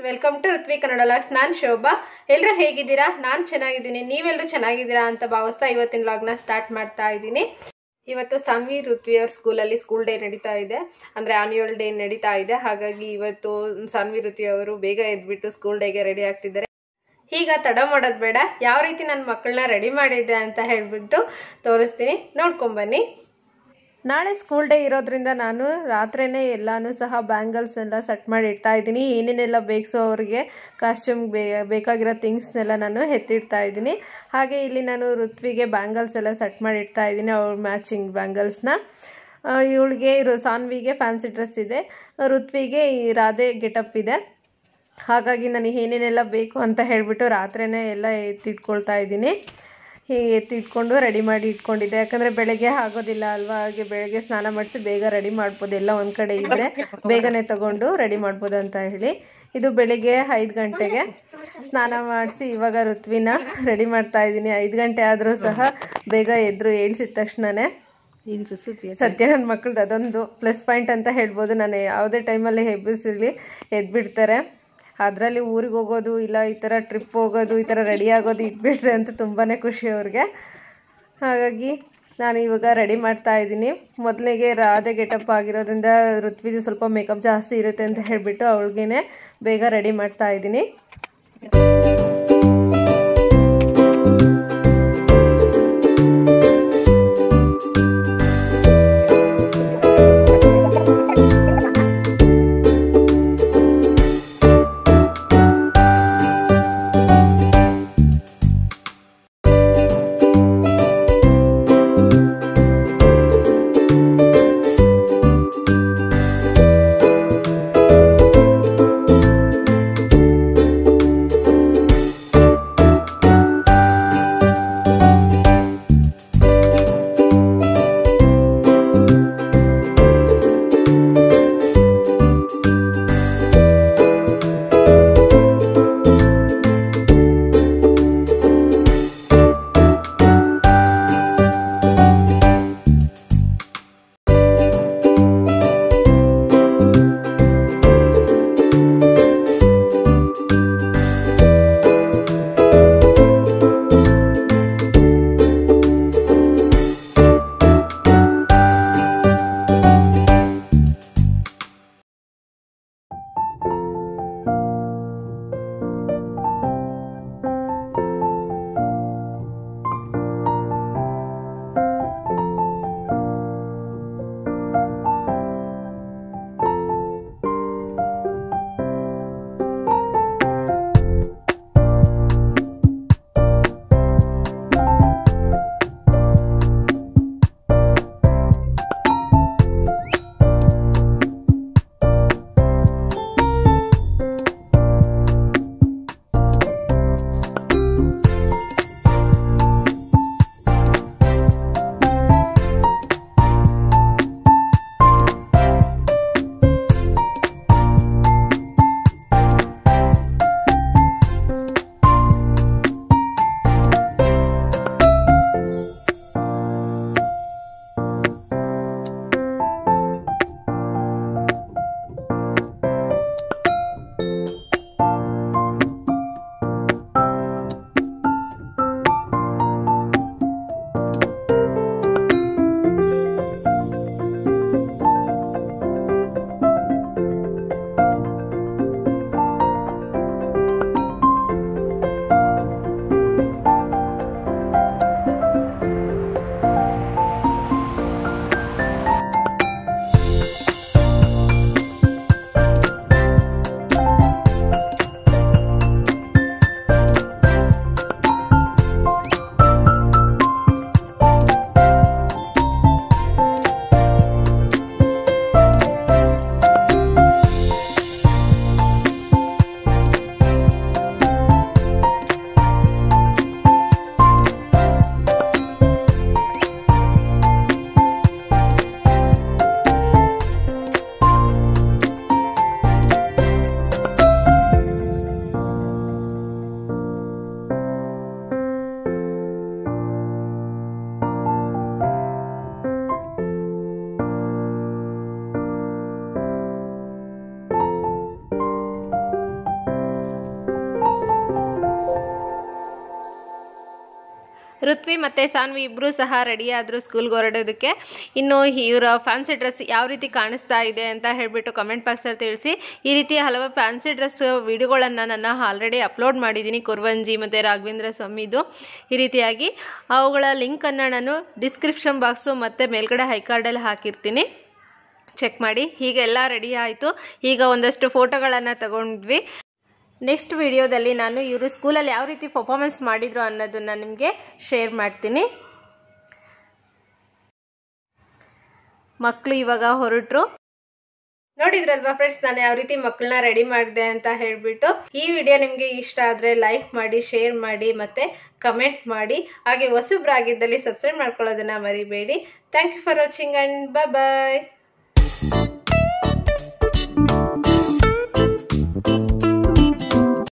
welcome to Ruthvi Kannada logs ನಾನು ಶೋಭಾ ಎಲ್ಲರೂ ಹೇಗಿದ್ದೀರಾ ನಾನು ಚೆನ್ನಾಗಿದ್ದೀನಿ ನೀವೆಲ್ಲರೂ ಚೆನ್ನಾಗಿದ್ದೀರಾ ಅಂತ ಭಾವಿಸ್ತಾ ಇವತ್ತಿನ ಲಾಗ್ನ ಸ್ಟಾರ್ಟ್ ಮಾಡ್ತಾ ಇದ್ದೀನಿ ಇವತ್ತು ಸಾನ್ವಿ ಋತ್ವಿ ಅವ್ರ ಸ್ಕೂಲಲ್ಲಿ ಸ್ಕೂಲ್ ಡೇ ನಡೀತಾ ಇದೆ ಅಂದರೆ ಆನ್ಯುವಲ್ ಡೇ ನಡೀತಾ ಇದೆ ಹಾಗಾಗಿ ಇವತ್ತು ಸಾನ್ವಿ ಋತ್ವಿ ಅವರು ಬೇಗ ಎದ್ಬಿಟ್ಟು ಸ್ಕೂಲ್ ಡೇಗೆ ರೆಡಿ ಆಗ್ತಿದ್ದಾರೆ ಈಗ ತಡ ಮಾಡೋದು ಬೇಡ ಯಾವ ರೀತಿ ನನ್ನ ಮಕ್ಕಳನ್ನ ರೆಡಿ ಮಾಡಿದ್ದೆ ಅಂತ ಹೇಳಿಬಿಟ್ಟು ತೋರಿಸ್ತೀನಿ ನೋಡ್ಕೊಂಬನ್ನಿ ನಾಳೆ ಸ್ಕೂಲ್ ಡೇ ಇರೋದ್ರಿಂದ ನಾನು ರಾತ್ರಿನೇ ಎಲ್ಲಾನು ಸಹ ಬ್ಯಾಂಗಲ್ಸ್ ಎಲ್ಲ ಸೆಟ್ ಮಾಡಿ ಇಡ್ತಾ ಇದ್ದೀನಿ ಏನೇನೆಲ್ಲ ಬೇಕಿಸೋ ಅವ್ರಿಗೆ ಕಾಸ್ಟ್ಯೂಮ್ ಬೇ ಬೇಕಾಗಿರೋ ಥಿಂಗ್ಸ್ನೆಲ್ಲ ನಾನು ಎತ್ತಿಡ್ತಾ ಇದ್ದೀನಿ ಹಾಗೆ ಇಲ್ಲಿ ನಾನು ಋತ್ವಿಗೆ ಬ್ಯಾಂಗಲ್ಸ್ ಎಲ್ಲ ಸೆಟ್ ಮಾಡಿ ಇಡ್ತಾ ಇದ್ದೀನಿ ಅವ್ರ ಮ್ಯಾಚಿಂಗ್ ಬ್ಯಾಂಗಲ್ಸ್ನ ಇವಳಿಗೆ ಇರೋ ಸಾನ್ವಿಗೆ ಫ್ಯಾನ್ಸಿ ಡ್ರೆಸ್ ಇದೆ ಋತ್ವಿಗೆ ಈ ರಾಧೆ ಗೆಟಪ್ ಇದೆ ಹಾಗಾಗಿ ನನಗೆ ಏನೇನೆಲ್ಲ ಬೇಕು ಅಂತ ಹೇಳಿಬಿಟ್ಟು ರಾತ್ರಿನೇ ಎಲ್ಲ ಎತ್ತಿಟ್ಕೊಳ್ತಾ ಇದ್ದೀನಿ ಹೀಗೆ ಎತ್ತಿಟ್ಕೊಂಡು ರೆಡಿ ಮಾಡಿ ಇಟ್ಕೊಂಡಿದ್ದೆ ಯಾಕಂದರೆ ಬೆಳಗ್ಗೆ ಆಗೋದಿಲ್ಲ ಅಲ್ವಾ ಹಾಗೆ ಬೆಳಗ್ಗೆ ಸ್ನಾನ ಮಾಡಿಸಿ ಬೇಗ ರೆಡಿ ಮಾಡ್ಬೋದು ಎಲ್ಲ ಒಂದು ಕಡೆ ಇದ್ದರೆ ಬೇಗನೆ ತಗೊಂಡು ರೆಡಿ ಮಾಡ್ಬೋದು ಅಂತ ಹೇಳಿ ಇದು ಬೆಳಿಗ್ಗೆ ಐದು ಗಂಟೆಗೆ ಸ್ನಾನ ಮಾಡಿಸಿ ಇವಾಗ ಋತ್ವಿನ ರೆಡಿ ಮಾಡ್ತಾ ಇದ್ದೀನಿ ಐದು ಗಂಟೆ ಆದರೂ ಸಹ ಬೇಗ ಎದ್ರು ಏಳ್ಸಿದ ತಕ್ಷಣವೇ ಸದ್ಯ ನನ್ನ ಮಕ್ಕಳದ್ದು ಅದೊಂದು ಪ್ಲಸ್ ಪಾಯಿಂಟ್ ಅಂತ ಹೇಳ್ಬೋದು ನಾನು ಯಾವುದೇ ಟೈಮಲ್ಲಿ ಹೆಬ್ಬಿಸಿರಲಿ ಎದ್ಬಿಡ್ತಾರೆ ಅದರಲ್ಲಿ ಊರಿಗೆ ಹೋಗೋದು ಇಲ್ಲ ಈ ಥರ ಟ್ರಿಪ್ ಹೋಗೋದು ಈ ಥರ ರೆಡಿ ಆಗೋದು ಇದ್ಬಿಟ್ರೆ ಅಂತ ತುಂಬಾ ಖುಷಿ ಅವ್ರಿಗೆ ಹಾಗಾಗಿ ನಾನು ಇವಾಗ ರೆಡಿ ಮಾಡ್ತಾ ಇದ್ದೀನಿ ಮೊದಲಿಗೆ ರಾಧೆ ಗೆಟಪ್ ಆಗಿರೋದ್ರಿಂದ ಋತ್ವಿದು ಸ್ವಲ್ಪ ಮೇಕಪ್ ಜಾಸ್ತಿ ಇರುತ್ತೆ ಅಂತ ಹೇಳಿಬಿಟ್ಟು ಅವಳಿಗೆ ಬೇಗ ರೆಡಿ ಮಾಡ್ತಾ ಇದ್ದೀನಿ ಋತ್ವಿ ಮತ್ತು ಸಾನ್ವಿ ಇಬ್ಬರು ಸಹ ರೆಡಿ ಆದರು ಸ್ಕೂಲ್ಗೆ ಹೊರಡೋದಕ್ಕೆ ಇನ್ನು ಇವರ ಫ್ಯಾನ್ಸಿ ಡ್ರೆಸ್ ಯಾವ ರೀತಿ ಕಾಣಿಸ್ತಾ ಇದೆ ಅಂತ ಹೇಳಿಬಿಟ್ಟು ಕಮೆಂಟ್ ಬಾಕ್ಸಲ್ಲಿ ತಿಳಿಸಿ ಈ ರೀತಿ ಹಲವು ಫ್ಯಾನ್ಸಿ ಡ್ರೆಸ್ ವಿಡಿಯೋಗಳನ್ನು ನಾನು ಆಲ್ರೆಡಿ ಅಪ್ಲೋಡ್ ಮಾಡಿದ್ದೀನಿ ಕುರ್ವಂಜಿ ಮತ್ತು ರಾಘವೇಂದ್ರ ಸ್ವಾಮಿದು ಈ ರೀತಿಯಾಗಿ ಅವುಗಳ ಲಿಂಕನ್ನು ನಾನು ಡಿಸ್ಕ್ರಿಪ್ಷನ್ ಬಾಕ್ಸು ಮತ್ತು ಮೇಲ್ಗಡೆ ಹೈಕಾರ್ಡಲ್ಲಿ ಹಾಕಿರ್ತೀನಿ ಚೆಕ್ ಮಾಡಿ ಹೀಗೆಲ್ಲ ರೆಡಿ ಆಯಿತು ಈಗ ಒಂದಷ್ಟು ಫೋಟೋಗಳನ್ನು ತಗೊಂಡ್ವಿ ನೆಕ್ಸ್ಟ್ ವಿಡಿಯೋದಲ್ಲಿ ನಾನು ಇವರು ಸ್ಕೂಲಲ್ಲಿ ಯಾವ ರೀತಿ ಪರ್ಫಾರ್ಮೆನ್ಸ್ ಮಾಡಿದ್ರು ಅನ್ನೋದನ್ನು ನಿಮಗೆ ಶೇರ್ ಮಾಡ್ತೀನಿ ಮಕ್ಕಳು ಇವಾಗ ಹೊರಟರು ನೋಡಿದ್ರಲ್ವಾ ಫ್ರೆಂಡ್ಸ್ ನಾನು ಯಾವ ರೀತಿ ಮಕ್ಕಳನ್ನ ರೆಡಿ ಮಾಡಿದೆ ಅಂತ ಹೇಳ್ಬಿಟ್ಟು ಈ ವಿಡಿಯೋ ನಿಮಗೆ ಇಷ್ಟ ಆದರೆ ಲೈಕ್ ಮಾಡಿ ಶೇರ್ ಮಾಡಿ ಮತ್ತೆ ಕಮೆಂಟ್ ಮಾಡಿ ಹಾಗೆ ಹೊಸಬ್ರಾಗಿದ್ದಲ್ಲಿ ಸಬ್ಸ್ಕ್ರೈಬ್ ಮಾಡ್ಕೊಳ್ಳೋದನ್ನ ಮರಿಬೇಡಿ thank you for watching and bye